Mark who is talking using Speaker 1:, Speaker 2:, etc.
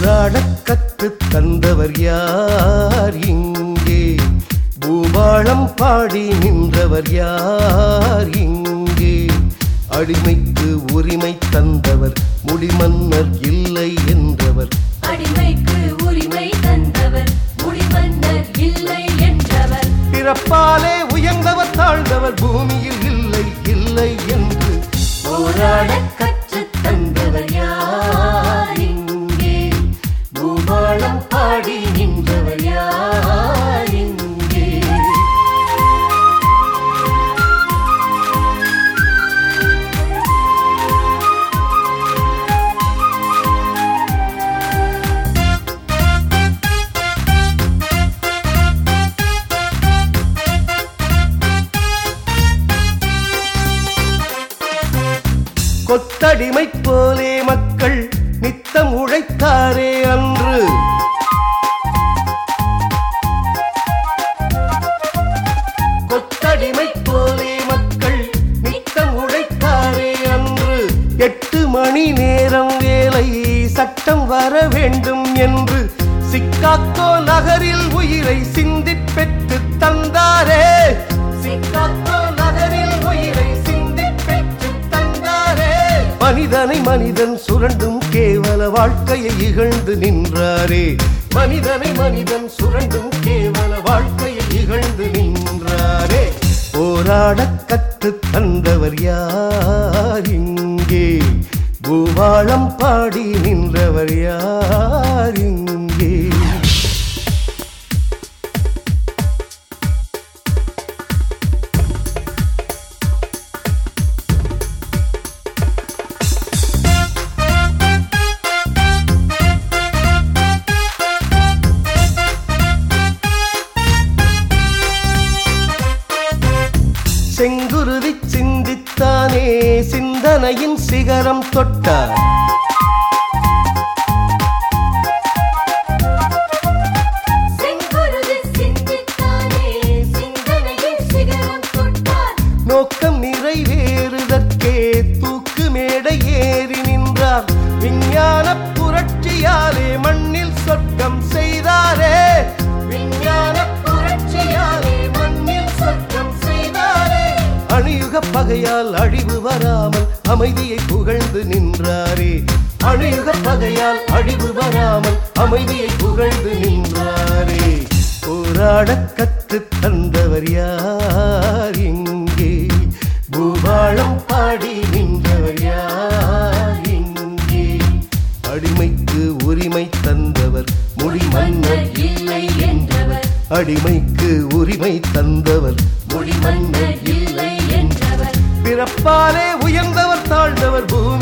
Speaker 1: போராடக் கற்றுத் தந்தவர் யார் இங்கே பூபாளம் பாடி நின்றவர் யார் இங்கே அடிமைக்கு உரிமை தந்தவர் முடிமன்னர் இல்லை என்றவர்
Speaker 2: அடிமைக்கு உரிமை தந்தவர் முடிமன்னர் இல்லை என்றவர்
Speaker 1: பிறப்பாலே உயர்ந்தவர் தாழ்ந்தவர் பூமியில் இல்லை இல்லை என்று போராடக் கற்றுத் தந்தவர் யார் இங்கே பூபாளம் பாடி நின்றவர் யார் இங்கே கொத்தடிமை போலே மக்கள் நித்தம் உழைத்தாரே அன்று கொத்தடிமை போலே மக்கள் நித்தம் உழைத்தாரே அன்று எட்டு மணி நேரம் வேலை சட்டம் வர வேண்டும் என்று சிக்காக்கோ நகரில் உயிரை சிந்திப் பெற்று தந்தாரே சிக்காக்கோ நகரில் உயிரை சிந்திப் பெற்று தந்தாரே மனிதனை மனிதன் சுரண்டும் கேவல வாழ்க்கையை இகழ்ந்து நின்றாரே மனிதனை மனிதன் சுரண்டும் கேவல வாழ்க்கையை இகழ்ந்து நின்றாரே போராடக் கற்றுத் தந்தவர் யார் இங்கே பூவாளம் பாடி நின்றவர் யார் இங்கே செங்குருதி சிந்தித்தானே சிந்தனையின் சிகரம் தொட்டார்
Speaker 2: செங்குருதி சிந்தித்தானே சிந்தனையின் சிகரம் தொட்டார்
Speaker 1: நோக்கம் நிறைவேறுதற்கே தூக்கு மேடை ஏறி நின்றார் விஞ்ஞான புரட்சியாலே மண்ணில் சொர்க்கம் செய்தாரே விஞ்ஞான புரட்சியாலே மண்ணில் சொர்க்கம் செய்தாரே அணியுக பகையால் அழிவு வராமல் அமைதியை புகழ்ந்து நின்றாரே அணியுக பகையால் அழிவு வராமல் அமைதியை புகழ்ந்து நின்றாரே போராடக் கற்றுத் தந்தவர் யார் இங்கே பூபாளம் பாடி நின்றவர் யார் இங்கே அடிமைக்கு உரிமை தந்தவர் முடிமன்னர் இல்லை என்றவர் அடிமைக்கு உரிமை தந்தவர் முடிமன்னர் இல்லை
Speaker 2: இல்லை என்றவர்
Speaker 1: பிறப்பாலே உயர்ந்தவர் தாழ்ந்தவர் பூமி